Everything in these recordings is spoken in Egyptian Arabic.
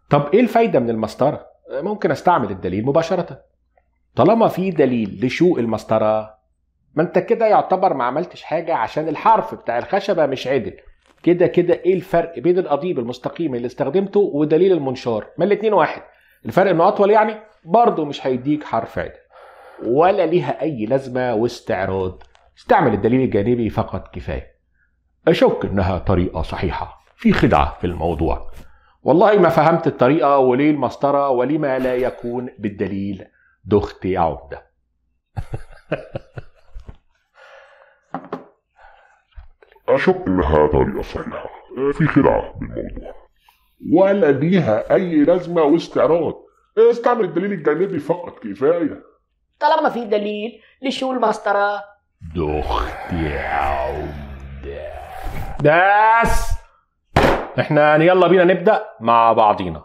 طب ايه الفايده من المسطره ممكن استعمل الدليل مباشره طالما في دليل لشوق المسطره ما انت كده يعتبر ما عملتش حاجه عشان الحرف بتاع الخشبه مش عدل كده كده ايه الفرق بين القضيب المستقيم اللي استخدمته ودليل المنشار ما الاتنين واحد الفرق انه اطول يعني برضه مش هيديك حرف عدل ولا ليها اي لازمه واستعراض استعمل الدليل الجانبي فقط كفايه اشك انها طريقه صحيحه في خدعه في الموضوع والله ما فهمت الطريقه وليه المسطره ولما لا يكون بالدليل دخت عمده أشك إنها طريقة صحيحة في خدعة بالموضوع ولا ليها أي لازمة واستعراض استعمل الدليل الجانبي فقط كفاية طالما في دليل لشو المسطرة دخت عمده بس احنا يلا بينا نبدا مع بعضينا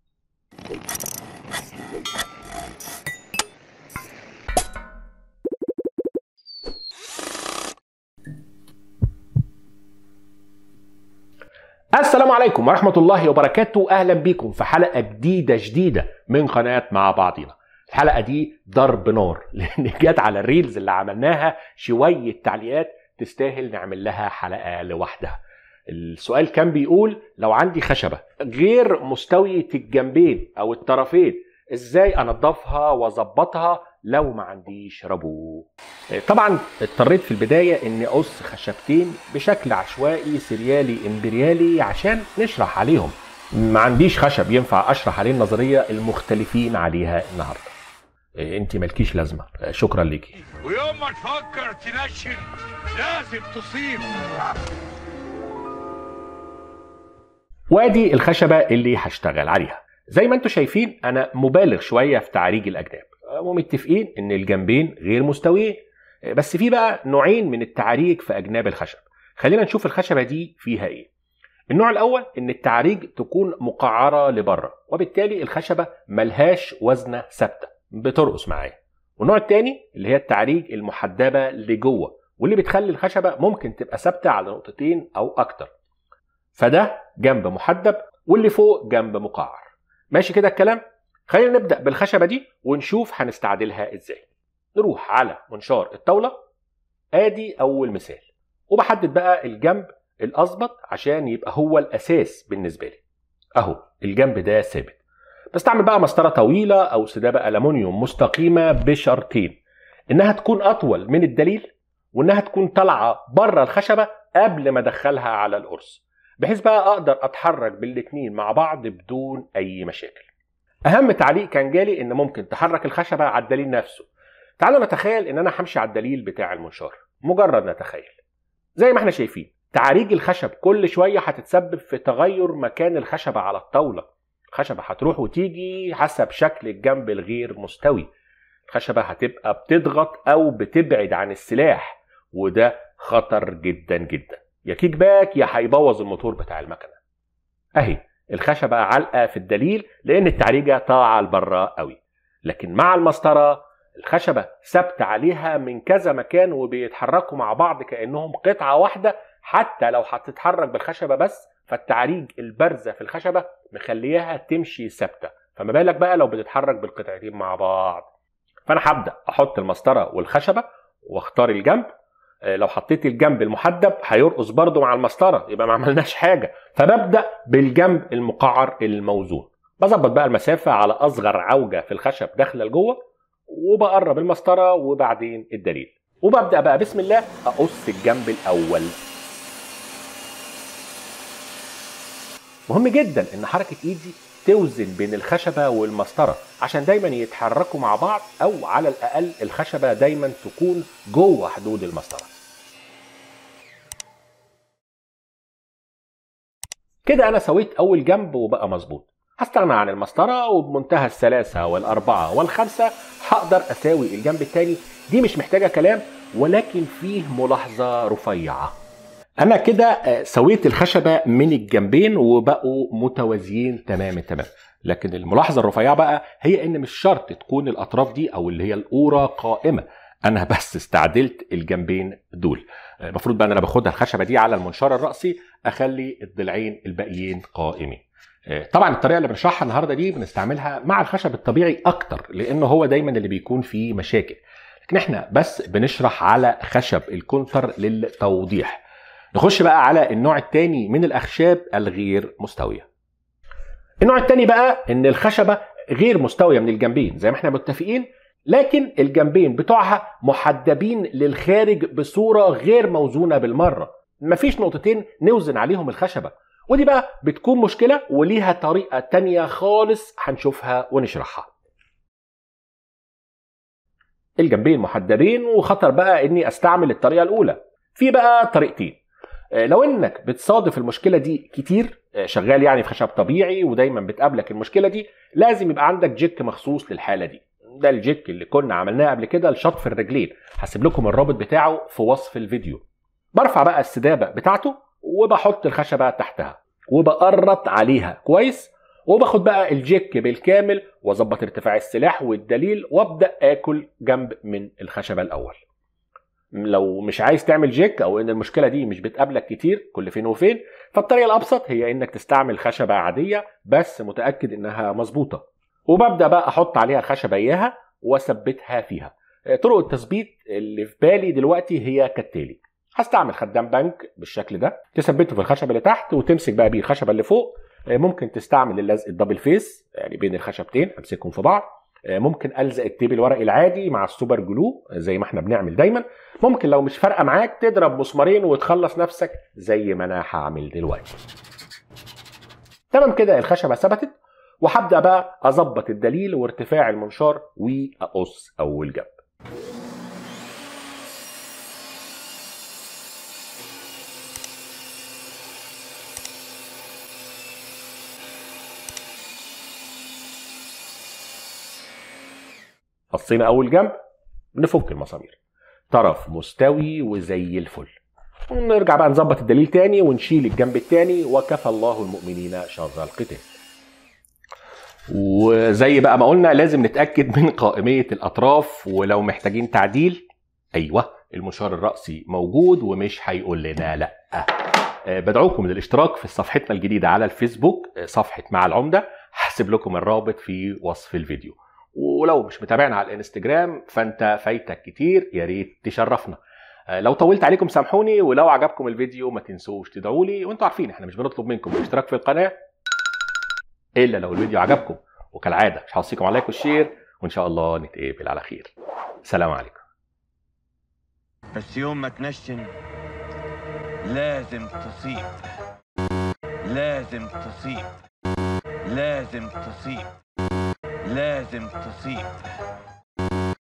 السلام عليكم ورحمة الله وبركاته أهلا بكم في حلقة جديدة جديدة من قناة مع بعضنا الحلقة دي ضرب نار لأن جت على الريلز اللي عملناها شوية تعليقات تستاهل نعمل لها حلقة لوحدها السؤال كان بيقول لو عندي خشبة غير مستوية الجنبين أو الطرفين ازاي انضفها واظبطها لو ما عنديش رابو طبعا اضطريت في البدايه اني اقص خشبتين بشكل عشوائي سريالي امبريالي عشان نشرح عليهم ما عنديش خشب ينفع اشرح عليه النظريه المختلفين عليها النهارده انت مالكيش لازمه شكرا ليكي ويوم ما تفكر تنشن لازم تصيب وادي الخشبه اللي هشتغل عليها زي ما انتم شايفين انا مبالغ شويه في تعريج الاجناب ومتفقين ان الجنبين غير مستويين بس في بقى نوعين من التعريج في اجناب الخشب خلينا نشوف الخشبه دي فيها ايه النوع الاول ان التعريج تكون مقعره لبره وبالتالي الخشبه ملهاش وزنه ثابته بترقص معايا والنوع الثاني اللي هي التعريج المحدبه لجوه واللي بتخلي الخشبه ممكن تبقى ثابته على نقطتين او اكتر فده جنب محدب واللي فوق جنب مقعر ماشي كده الكلام خلينا نبدا بالخشبه دي ونشوف هنستعدلها ازاي نروح على منشار الطاوله ادي اول مثال وبحدد بقى الجنب الاظبط عشان يبقى هو الاساس بالنسبه لي اهو الجنب ده ثابت بستعمل بقى مسطره طويله او سدابه المونيوم مستقيمه بشرطين انها تكون اطول من الدليل وانها تكون طالعه بره الخشبه قبل ما ادخلها على القرص بحيث بقى اقدر اتحرك بالاتنين مع بعض بدون اي مشاكل اهم تعليق كان جالي ان ممكن تحرك الخشبه على الدليل نفسه تعالوا نتخيل ان انا همشي على الدليل بتاع المنشار مجرد نتخيل زي ما احنا شايفين تعريج الخشب كل شويه هتتسبب في تغير مكان الخشبه على الطاوله الخشبه هتروح وتيجي حسب شكل الجنب الغير مستوي الخشبه هتبقى بتضغط او بتبعد عن السلاح وده خطر جدا جدا يا كيك باك يا هيبوظ الموتور بتاع المكنه اهي الخشبه علقه في الدليل لان التعريجه طالعه لبره قوي لكن مع المسطره الخشبه ثابته عليها من كذا مكان وبيتحركوا مع بعض كانهم قطعه واحده حتى لو هتتحرك بالخشبه بس فالتعريج البارزه في الخشبه مخلياها تمشي ثابته فما بالك بقى لو بتتحرك بالقطعتين مع بعض فانا هبدا احط المسطره والخشبه واختار الجنب لو حطيت الجنب المحدب هيرقص برضه مع المسطره يبقى ما عملناش حاجه فببدا بالجنب المقعر الموزون بظبط بقى المسافه على اصغر عوجه في الخشب داخله لجوه وبقرب المسطره وبعدين الدليل وببدا بقى بسم الله اقص الجنب الاول مهم جدا ان حركه ايدي توزن بين الخشبه والمسطره عشان دايما يتحركوا مع بعض او على الاقل الخشبه دايما تكون جوه حدود المسطره كده انا سويت اول جنب وبقى مظبوط هستغنى عن المسطره وبمنتهى السلاسه والاربعه والخمسه هقدر اساوي الجنب التاني دي مش محتاجه كلام ولكن فيه ملاحظه رفيعه انا كده سويت الخشبه من الجنبين وبقوا متوازيين تمام التمام لكن الملاحظه الرفيعه بقى هي ان مش شرط تكون الاطراف دي او اللي هي القوره قائمه انا بس استعدلت الجنبين دول المفروض بقى ان انا باخدها الخشبه دي على المنشار الراسي اخلي الضلعين الباقيين قائمين آه، طبعا الطريقه اللي بنشرحها النهارده دي بنستعملها مع الخشب الطبيعي اكتر لانه هو دايما اللي بيكون فيه مشاكل لكن احنا بس بنشرح على خشب الكونتر للتوضيح نخش بقى على النوع الثاني من الاخشاب الغير مستويه النوع الثاني بقى ان الخشبه غير مستويه من الجنبين زي ما احنا متفقين لكن الجنبين بتوعها محدبين للخارج بصوره غير موزونه بالمره مفيش نقطتين نوزن عليهم الخشبه ودي بقى بتكون مشكله وليها طريقه تانية خالص هنشوفها ونشرحها الجنبين محدبين وخطر بقى اني استعمل الطريقه الاولى في بقى طريقتين آه، لو انك بتصادف المشكله دي كتير آه، شغال يعني في خشب طبيعي ودايما بتقابلك المشكله دي لازم يبقى عندك جيك مخصوص للحاله دي ده الجيك اللي كنا عملناه قبل كده لشطف الرجلين هسيب لكم الرابط بتاعه في وصف الفيديو برفع بقى السدابه بتاعته وبحط الخشبه تحتها وبقرط عليها كويس وباخد بقى الجيك بالكامل واظبط ارتفاع السلاح والدليل وابدا اكل جنب من الخشبه الاول لو مش عايز تعمل جيك او ان المشكله دي مش بتقابلك كتير كل فين وفين فالطريقه الابسط هي انك تستعمل خشبه عاديه بس متاكد انها مظبوطه وببدا بقى احط عليها الخشبه اياها واثبتها فيها طرق التثبيت اللي في بالي دلوقتي هي كالتالي هستعمل خدام بنك بالشكل ده تثبته في الخشبه اللي تحت وتمسك بقى بيه الخشبه اللي فوق ممكن تستعمل اللزق الدبل فيس يعني بين الخشبتين امسكهم في بعض ممكن الزق التيب الورقي العادي مع السوبر جلو زي ما احنا بنعمل دايما ممكن لو مش فارقه معاك تضرب مسمارين وتخلص نفسك زي ما انا هعمل دلوقتي تمام كده الخشبه ثبتت وهبدا بقى اظبط الدليل وارتفاع المنشار واقص اول جنب قصينا اول جنب نفك المسامير طرف مستوي وزي الفل ونرجع بقى نظبط الدليل تاني ونشيل الجنب التاني وكفى الله المؤمنين شر القتال وزي بقى ما قلنا لازم نتاكد من قائميه الاطراف ولو محتاجين تعديل ايوه المنشار الرأسي موجود ومش هيقول لنا لا آه، بدعوكم للاشتراك في صفحتنا الجديدة على الفيسبوك آه، صفحة مع العمدة هسيب لكم الرابط في وصف الفيديو ولو مش متابعنا على الانستجرام فانت فايتك كتير يا ريت تشرفنا آه، لو طولت عليكم سامحوني ولو عجبكم الفيديو ما تنسوش تدعوا لي وانتوا عارفين احنا مش بنطلب منكم الاشتراك في القناه الا لو الفيديو عجبكم وكالعاده مش هوصيكم على لايك والشير وان شاء الله نتقابل على خير سلام عليكم بس يوم ما تنشن لازم تصيب لازم تصيب لازم تصيب لازم تصيب